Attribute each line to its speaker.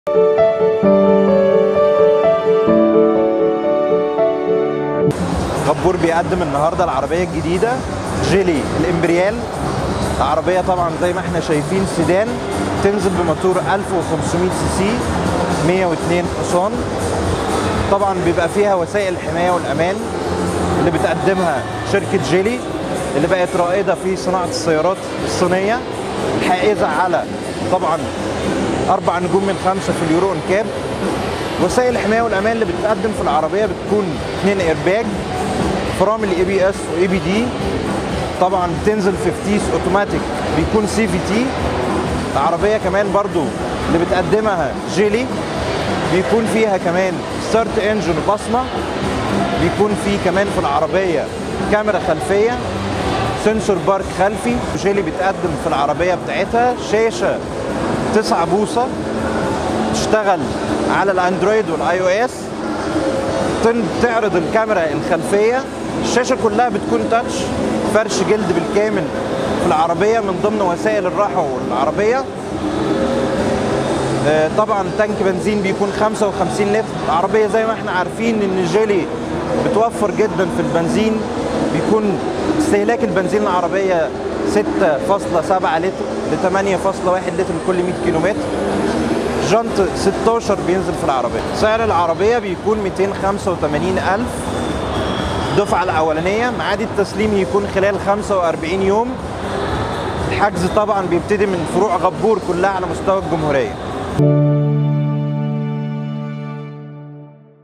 Speaker 1: غبور بيقدم النهارده العربيه الجديده جيلي الامبريال عربيه طبعا زي ما احنا شايفين سيدان تنزل بموتور 1500 سي سي 102 حصان طبعا بيبقى فيها وسائل الحمايه والامان اللي بتقدمها شركه جيلي اللي بقت رائده في صناعه السيارات الصينيه الحائزه على طبعا اربع نجوم من خمسه في اليورو انكاب وسائل الحمايه والامان اللي بتتقدم في العربيه بتكون اثنين ايرباج فرامل اي بي اس واي بي دي طبعا بتنزل في فتيس اوتوماتيك بيكون سي في تي العربيه كمان برضو اللي بتقدمها جيلي بيكون فيها كمان ستارت انجن بصمه بيكون في كمان في العربيه كاميرا خلفيه سنسور بارك خلفي جيلي بتقدم في العربيه بتاعتها شاشه 9 بوصه تشتغل على الاندرويد والاي او اس تعرض الكاميرا الخلفيه الشاشه كلها بتكون تاتش فرش جلد بالكامل في العربيه من ضمن وسائل الراحه والعربيه طبعا تانك بنزين بيكون 55 لتر العربيه زي ما احنا عارفين ان جيلي بتوفر جدا في البنزين بيكون استهلاك البنزين العربيه 6.7 لتر ل 8.1 لتر لكل 100 كيلومتر جنط 16 بينزل في العربيه سعر العربيه بيكون 285 ألف الدفعه الاولانيه ميعاد التسليم يكون خلال 45 يوم الحجز طبعا بيبتدي من فروع غبور كلها على مستوى الجمهوريه